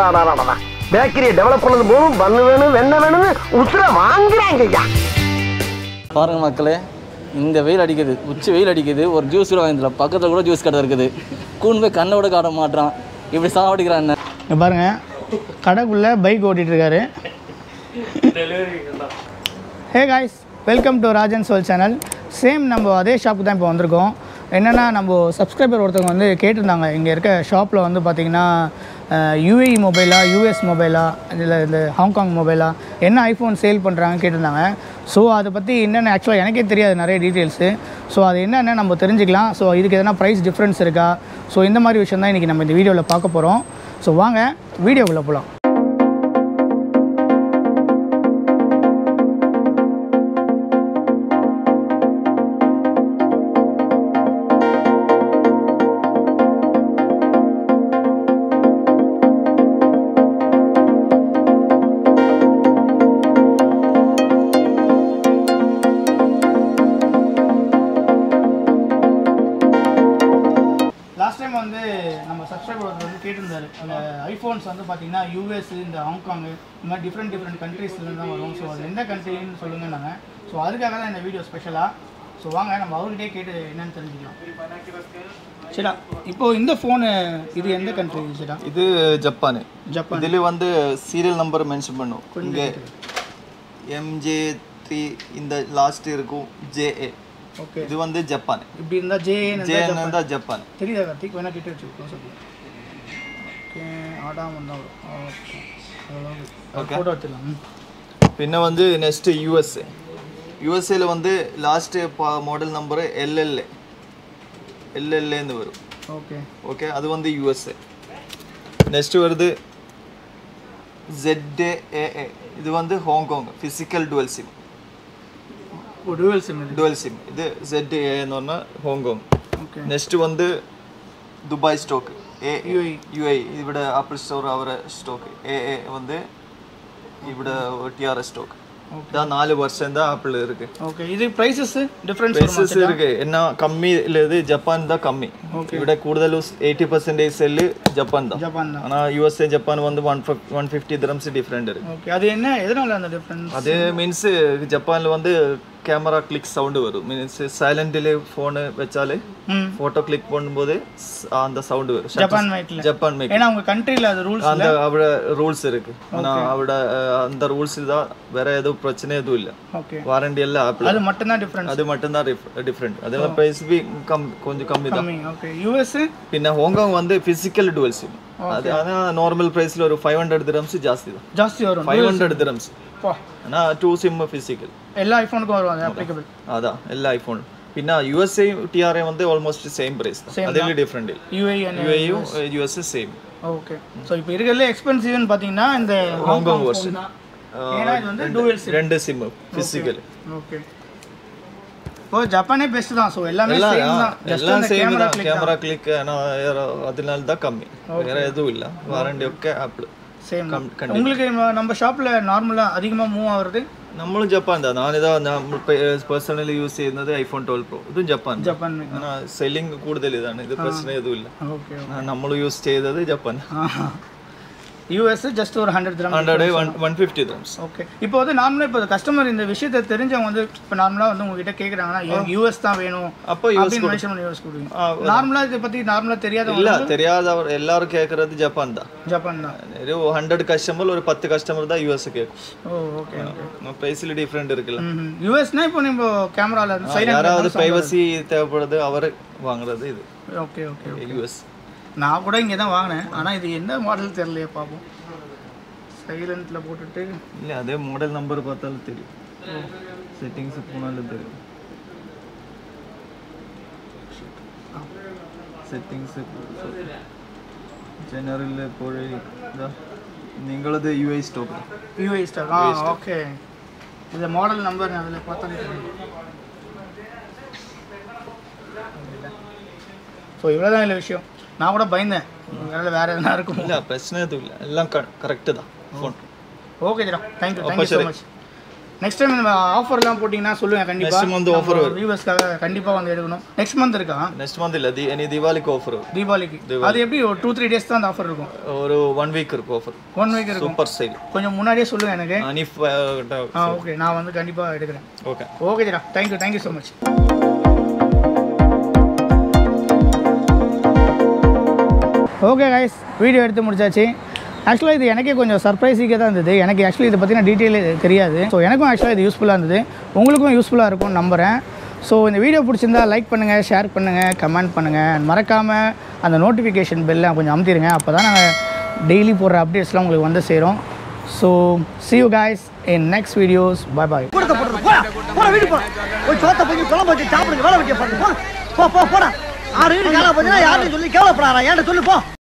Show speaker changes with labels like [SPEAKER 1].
[SPEAKER 1] பேக்கரியை develop பண்ணது போதும் பண்ணு வேணும் வெண்ணெய் வேணும்னு உசுர வாங்குறாங்க ஐயா
[SPEAKER 2] பாருங்க மக்களே இந்த வெயில் அடிக்குது உச்சி வெயில் அடிக்குது ஒரு ஜூஸ் கூட வாங்கிடல பக்கத்தில் கூட ஜூஸ் கடை இருக்குது கூண்டு போய் கண்ணை விட காட்ட மாட்டான் இப்படி சாவடிக்கிறான் என்ன
[SPEAKER 3] இங்க பாருங்க கடைக்குள்ளே பைக் ஓட்டிட்டு இருக்காரு hey guys welcome to Rajan soul channel same நம்ம அதே ஷாப்புக்கு தான் இப்போ வந்திருக்கோம் என்னென்னா நம்ம சப்ஸ்கிரைபர் ஒருத்தவங்க வந்து கேட்டிருந்தாங்க இங்கே இருக்க ஷாப்பில் வந்து பார்த்திங்கன்னா யூஏஇ மொபைலா யூஎஸ் மொபைலா இதில் இந்த ஹாங்காங் மொபைலா என்ன ஐஃபோன் சேல் பண்ணுறாங்க கேட்டிருந்தாங்க ஸோ அதை பற்றி என்னென்ன ஆக்சுவலாக எனக்கே தெரியாது நிறைய டீட்டெயில்ஸு ஸோ அது என்னென்ன நம்ம தெரிஞ்சுக்கலாம் ஸோ இதுக்கு எதனா ப்ரைஸ் டிஃப்ரென்ஸ் இருக்கா ஸோ இந்த மாதிரி விஷயம் தான் இன்றைக்கி நம்ம இந்த வீடியோவில் பார்க்க போகிறோம் ஸோ வாங்க வீடியோக்குள்ளே போகலாம் லாஸ்ட் டைம் வந்து நம்ம சப்ஸ்கிரைபர் வந்து கேட்டிருந்தாரு அந்த ஐஃபோன்ஸ் வந்து பார்த்தீங்கன்னா யூஎஸ் இந்த ஹாங்காங் இந்த மாதிரி டிஃப்ரெண்ட் டிஃப்ரெண்ட் கண்ட்ரீஸ்லேருந்து தான் வரும் ஸோ அது எந்த கண்ட்ரின்னு சொல்லுங்க நாங்கள் ஸோ அதுக்காக தான் இந்த வீடியோ ஸ்பெஷலாக ஸோ வாங்க நம்ம அவர்கிட்டே கேட்டு என்னன்னு தெரிஞ்சுக்கலாம் சரிடா இப்போ இந்த ஃபோனு இது எந்த கண்ட்ரி சரிடா
[SPEAKER 4] இது ஜப்பான்
[SPEAKER 3] ஜப்பான்
[SPEAKER 4] இதில் வந்து சீரியல் நம்பர் மென்ஷன் பண்ணும் இங்கே எம்ஜே த்ரீ இந்த லாஸ்ட் இருக்கும் ஜேஏ
[SPEAKER 3] ஓகே
[SPEAKER 4] இது வந்து ஜப்பான்
[SPEAKER 3] இப்படி இருந்தால் ஜேன்னு
[SPEAKER 4] ஜேன்னு தான் ஜப்பான்
[SPEAKER 3] தெரியுதா கார்த்திக் வேணா கிட்ட வச்சு க்ளோஸ் ஓகே ஆடாமல் இருந்தால் ஓகே
[SPEAKER 4] Okay.
[SPEAKER 3] ஃபோட்டோ எடுத்துடலாம் ம்.
[SPEAKER 4] പിന്നെ வந்து நெக்ஸ்ட் யூஎஸ்ஏ யூஎஸ்ஏல வந்து லாஸ்ட் மாடல் நம்பர் எல்எல்ஏ எல்எல்ஏன்னு வரும்
[SPEAKER 3] ஓகே
[SPEAKER 4] ஓகே அது வந்து யூஎஸ்ஏ நெக்ஸ்ட் வருது ZAA இது வந்து Hong Kong physical dual SIM
[SPEAKER 3] oh dual SIM இது
[SPEAKER 4] டுவல் சிம் இது ZAA എന്ന് പറഞ്ഞാൽ ഹോങ്കോങ്
[SPEAKER 3] ஓகே
[SPEAKER 4] നെക്സ്റ്റ് വന്ന് ദുബായ് സ്റ്റോക്ക് എ
[SPEAKER 3] UAE.
[SPEAKER 4] യു ഐ ഇവിടെ ആപ്പിൾ സ്റ്റോർ അവരെ സ്റ്റോക്ക് എ എ വന്ന് ഇവിടെ ടി ആർ എസ് സ്റ്റോക്ക് ഇതാ നാല് വർഷം தான் ஆப்பிள் இருக்கு
[SPEAKER 3] ஓகே இது ப்ரைஸஸ் டிஃப்ரென்ஸ்
[SPEAKER 4] பிரைசஸ் இருக்கு என்ன கம்மி இது ஜப்பான் தான் கம்மி ഇവിടെ കൂടുതൽ എയ്റ്റി പെർസെൻറ്റേജ് സെല്ല് ജപ്പാൻ தான்
[SPEAKER 3] ஜப்பான் தான்
[SPEAKER 4] ஆனா யூஎஸ்ஏ ஜப்பான் வந்து one one fifty dirhams different இருக்கு
[SPEAKER 3] ஓகே அது என்ன எதனால அந்த டிஃப்ரென்ஸ்
[SPEAKER 4] அது மீன்ஸ் ஜப்பான்ல வந்து கேமரா கிளிக் சவுண்ட் வரும் மீன்ஸ் சைலண்ட்ல ஃபோனு வச்சாலே
[SPEAKER 3] ம்
[SPEAKER 4] ஃபோட்டோ கிளிக் பண்ணும்போது ஸ்- அந்த சவுண்ட் வரும்
[SPEAKER 3] ஜப்பான் மேட்ல
[SPEAKER 4] ஜப்பான் மேக்
[SPEAKER 3] ஏன்னா உங்க கண்ட்ரில அது ரூல்ஸ்
[SPEAKER 4] அந்த അവിടെ ரூல்ஸ் இருக்கு ஆனா അവിടെ அஹ், அந்த ரூல்ஸ் தான் வேற எதுவும் பிரச்சனை எதுவும் இல்ல
[SPEAKER 3] ஓகே
[SPEAKER 4] வாரண்டி எல்லாம் ஆப்பிள்
[SPEAKER 3] அது மட்டும் தான் டிஃப்ரென்ஸ்
[SPEAKER 4] அது மட்டும் தான் டிஃப்ரெண்ட் அதெல்லாம் பிரைஸ் பி கம் கொஞ்சம் கம்மி தான்
[SPEAKER 3] கம்மி ஓகே யூஎஸ்
[SPEAKER 4] പിന്നെ ഹോങ്കോങ് வந்து பிசிக்கல் டுவல் சிம் அது ஆனா நார்மல் பிரைஸ்ல ஒரு ஃபைவ் ஹண்ட்ரட் திரம்ஸ் ஜாஸ்தி தான்
[SPEAKER 3] ஜாஸ்தி வரும்
[SPEAKER 4] ஃபைவ் ஹண்ட்ரட் திரம்ஸ்
[SPEAKER 3] பா
[SPEAKER 4] ஆனா டூ சிம் பிசிக்கல்
[SPEAKER 3] எல்லா ஐஃபோனுக்கும் வரும் அது அப்ளிகபிள்
[SPEAKER 4] அதான் எல்லா ஐஃபோன் പിന്നെ U S A T R A வந்து ஆல்மோஸ்ட் சேம் பிரைஸ் தான் அதில் டிஃப்ரெண்ட் இல்லை
[SPEAKER 3] யூஏ அண்ட்
[SPEAKER 4] யுஏயும் யூஎஸ்ஏ சேம்
[SPEAKER 3] ஓகே ஸோ இப்போ இருக்கிறதுல எக்ஸ்பென்சிவ்னு பார்த்தீங்கன்னா இந்த ஹாங்காங்
[SPEAKER 4] version.
[SPEAKER 3] தான் ஏன்னா இது வந்து டூவல் சிம்
[SPEAKER 4] ரெண்டு சிம் பிசிக்கல்
[SPEAKER 3] ஓகே இப்போ ஜப்பானே பெஸ்ட் தான் ஸோ எல்லாமே
[SPEAKER 4] எல்லாம்
[SPEAKER 3] சேம் தான் ஜஸ்ட்
[SPEAKER 4] எல்லாம்
[SPEAKER 3] அந்த
[SPEAKER 4] சேம்
[SPEAKER 3] கேமரா
[SPEAKER 4] தான் கேமரா கிளிக் அதனால தான் கம்மி வேற எதுவும் இல்லை வாரண்டி ഒക്കെ ஆப்பிள்
[SPEAKER 3] சேம்
[SPEAKER 4] கம் கண்டி
[SPEAKER 3] உங்களுக்கு நம்ம- நம்ம ஷாப்பில் நார்மலாக அதிகமாக மூவ் ஆகுறது
[SPEAKER 4] നമ്മളും ജപ്പാൻ தான் ഞാനിതാ നമ്മൾ പേഴ്സണലി യൂസ് ചെയ്യുന്നത് ഐഫോൺ ട്വൽവ് പ്രോ ഇതും ജപ്പാൻ
[SPEAKER 3] ஜப்பான்
[SPEAKER 4] സെല്ലിംഗ് കൂടുതൽ ഇതാണ് ഇത് പ്രശ്നം ഇതുമില്ല
[SPEAKER 3] ஓகே
[SPEAKER 4] നമ്മൾ യൂസ് ചെയ്തത് ജപ്പാൻ
[SPEAKER 3] யூஎஸ் ஜஸ்ட் ஒரு hundred gram
[SPEAKER 4] hundred one one fifty dirhams
[SPEAKER 3] okay இப்போ வந்து நார்மலாக இப்போ கஸ்டமர் இந்த விஷயத்தை தெரிஞ்சவங்க வந்து இப்போ நார்மலாக வந்து உங்ககிட்ட கேட்குறாங்கன்னா எனக்கு யூஎஸ் தான் வேணும்
[SPEAKER 4] அப்போ
[SPEAKER 3] அப்படின்னு மென்ஷன் பண்ணி யூஎஸ் கொடுங்க நார்மலாக இதை பற்றி நார்மலாக தெரியாதவங்க
[SPEAKER 4] ഇല്ല தெரியாதவர் எல்லாரும் கேட்கறது ஜப்பான் தான்
[SPEAKER 3] ஜப்பான் தான்
[SPEAKER 4] ഒരു ഹൺഡ്രഡ് കസ്റ്റമർ ഒരു പത്ത് കസ്റ്റമർ தான் யூஎஸ் கேட்கும்
[SPEAKER 3] ஓ ஓகே ஓகே
[SPEAKER 4] ப்ரைஸில் டிஃப்ரெண்ட் இருக்குல்ல
[SPEAKER 3] ம் யூஎஸ்னா இப்போ நம்ம கேமராவில் இருந்து சைலண்ட்
[SPEAKER 4] யாராவது பிரைவசி தேவைப்படுது அவர் வாங்குறது இது
[SPEAKER 3] ஓகே ஓகே
[SPEAKER 4] யூஎஸ்
[SPEAKER 3] நான் கூட இங்கே தான் வாங்கினேன் ஆனால் இது என்ன மாடல் தெரியலையே பார்ப்போம் சைலண்ட்டில் போட்டுட்டு
[SPEAKER 4] ഇല്ല അതേ മോഡൽ നമ്പർ பார்த்தாலும் தெரியும் സെറ്റിങ്സ് പോണാലും தெரியும் സെറ്റിങ്സ് ജനറലിൽ പോയി ഇതാ നിങ്ങളത് U I stock
[SPEAKER 3] UI star ஆ ஓகே இந்த மாடல் நம்பர் அதில் பார்த்தாலே தெரியும் ஸோ இவ்வளோதான் இல்லை விஷயம் நான் கூட பயந்தேன் வேற வேற எதனா இருக்கும்
[SPEAKER 4] ഇല്ല പ്രശ്നം എതും ഇല്ല എല്ലാം കറക്റ്റ് தான் ഫോൺ
[SPEAKER 3] ஓகே ஜரா thank you thank you so much next time இந்த ஆஃபர்லாம் போட்டிங்கன்னா சொல்லுங்கள் கண்டிப்பாக
[SPEAKER 4] Next month offer வரும்.
[SPEAKER 3] வியூவர்ஸ்க்காக கண்டிப்பாக வந்து எடுக்கணும் நெக்ஸ்ட் மந்த் இருக்கா
[SPEAKER 4] நெக்ஸ்ட் மந்த் இல்லை தி இனி தீபாவளிக்கு ஆஃபர்
[SPEAKER 3] தீபாவளிக்கு அது எப்படி ஒரு டூ த்ரீ டேஸ் தான் அந்த ஆஃபர் இருக்கும்
[SPEAKER 4] ஒரு ஒன் வீக் இருக்கும் ஆஃபர்
[SPEAKER 3] ஒன் வீக் இருக்கும்
[SPEAKER 4] சூப்பர் சேல்
[SPEAKER 3] கொஞ்சம் முன்னாடியே சொல்லுங்கள் எனக்கு
[SPEAKER 4] அனி
[SPEAKER 3] ஆ ஓகே நான் வந்து கண்டிப்பாக எடுக்கிறேன்
[SPEAKER 4] ஓகே
[SPEAKER 3] ஓகே ஜரா thank you thank you so much okay guys video எடுத்து முடிச்சாச்சு ஆக்சுவலாக இது எனக்கே கொஞ்சம் சர்ப்ரைஸிங்காக தான் இருந்தது எனக்கு ஆக்சுவலி இதை பற்றின டீட்டெயில் தெரியாது ஸோ எனக்கும் ஆக்சுவலாக இது யூஸ்ஃபுல்லாக இருந்தது உங்களுக்கும் யூஸ்ஃபுல்லாக இருக்கும்னு நம்புகிறேன் ஸோ இந்த வீடியோ பிடிச்சிருந்தா லைக் பண்ணுங்கள் ஷேர் பண்ணுங்கள் கமெண்ட் பண்ணுங்கள் மறக்காமல் அந்த நோட்டிஃபிகேஷன் பெல்லை கொஞ்சம் அமுத்திடுங்க அப்போ தான் நாங்கள் டெய்லி போடுற அப்டேட்ஸ்லாம் உங்களுக்கு வந்து சேரும் so see you guys in next videos bye bye
[SPEAKER 5] கூடத்தை போடுறது போடா போடா வீட்டுக்கு போடா போய் சோத்த போய் குழம்பு வச்சு சாப்பிடுங்க வேலை வைக்க பாருங்க போ போ போ போடா ஆறு வீடு காலா போச்சுன்னா யாரும் சொல்லி கேவலப்படாரா ஏன்டா சொல்லு போ